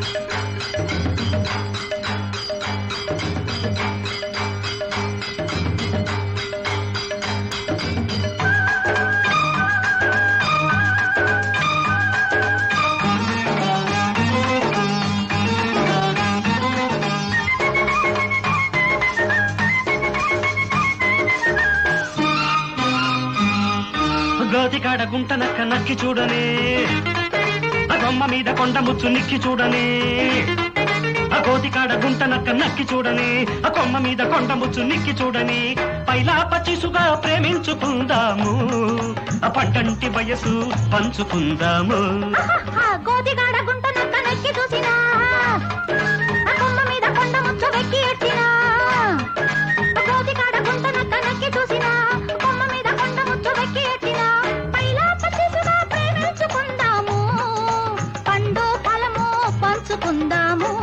గోతికాడ గుంట నక్క నక్కి చూడని ఆ కొమ్మ మీద కొండ ముచ్చు నిక్కి చూడని ఆ గోతికాడ గుంట నక్క నక్కి చూడని ఆ కొమ్మ మీద కొండ ముచ్చు నిక్కి చూడని పైలా పచ్చిసుగా ప్రేమించుకుందాము ఆ పంటంటి వయసు పంచుకుందాము ఆహాహా, గోతిగాడ గుంట నక్క నక్కి చూసినా ఆ కొమ్మ మీద కొండ ముచ్చు వెక్కి ఎట్టినా ఆ గోతిగాడ గుంట నక్క నక్కి చూసినా కొమ్మ మీద కొండ ముచ్చు వెక్కి ఎట్టినా పైలా పచ్చిసుగా ప్రేమించుకుందాము పండు ఫలము పంచుకుందాము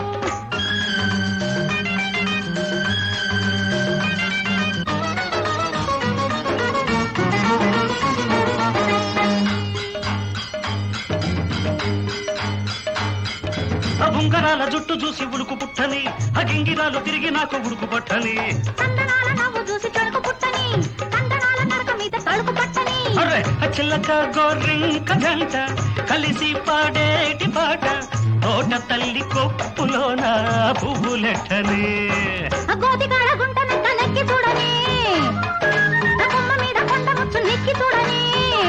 ఆ బుంగరాల జుట్టు చూసి ఉడుకు పుట్టని ఆ గింగిరాలు తిరిగి నాకు ఉడుకు పట్టని కందనాల నవ్వు చూసి తడుకు పుట్టని కందనాల నడక మీద తడుకు పట్టని అరే ఆ చిల్లక గోరింక గంట కలిసి పాడేటి పాట తోట తల్లి కొప్పులోన పువ్వులెట్టని ఆ గోతిగాడ గుంట నక్క నెక్కి చూడని ఆ కొమ్మ మీద కొండ ముచ్చు నెక్కి చూడని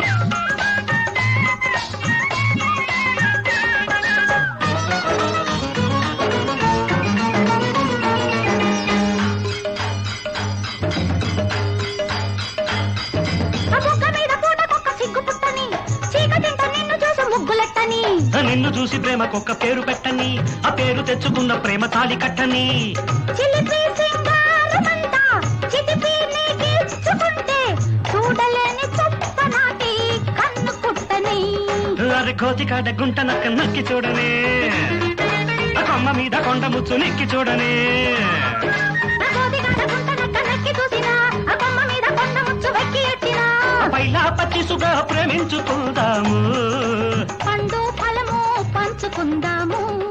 ఆ బుగ్గ మీద పూటకొక్క సిగ్గు పుట్టని చీకటింట నిన్ను చూసి ముగ్గులెట్టని ఆ నిన్ను చూసి ప్రేమకొక్క పేరు పెట్టని ఆ పేరు తెచ్చుకున్న ప్రేమ తాలి కట్టని చిలిపి సింగారమంతా చితిపి నీకిచ్చుకుంటే చూడలేని చొప్ప నాటి కన్ను కుట్టని అరే కోతికాడ గుంట నక్క నక్కి చూడని ఆ కొమ్మ మీద కొండ ముచ్చు నెక్కి చూడని ఆ గోతిగాడ గుంట నక్క నక్కి చూసినా ఆ కొమ్మ మీద కొండ ముచ్చు వెక్కి ఎట్టినా పైలా పచ్చిసుగా ప్రేమించుకుందాము పండు ఫలము పంచుకుందాము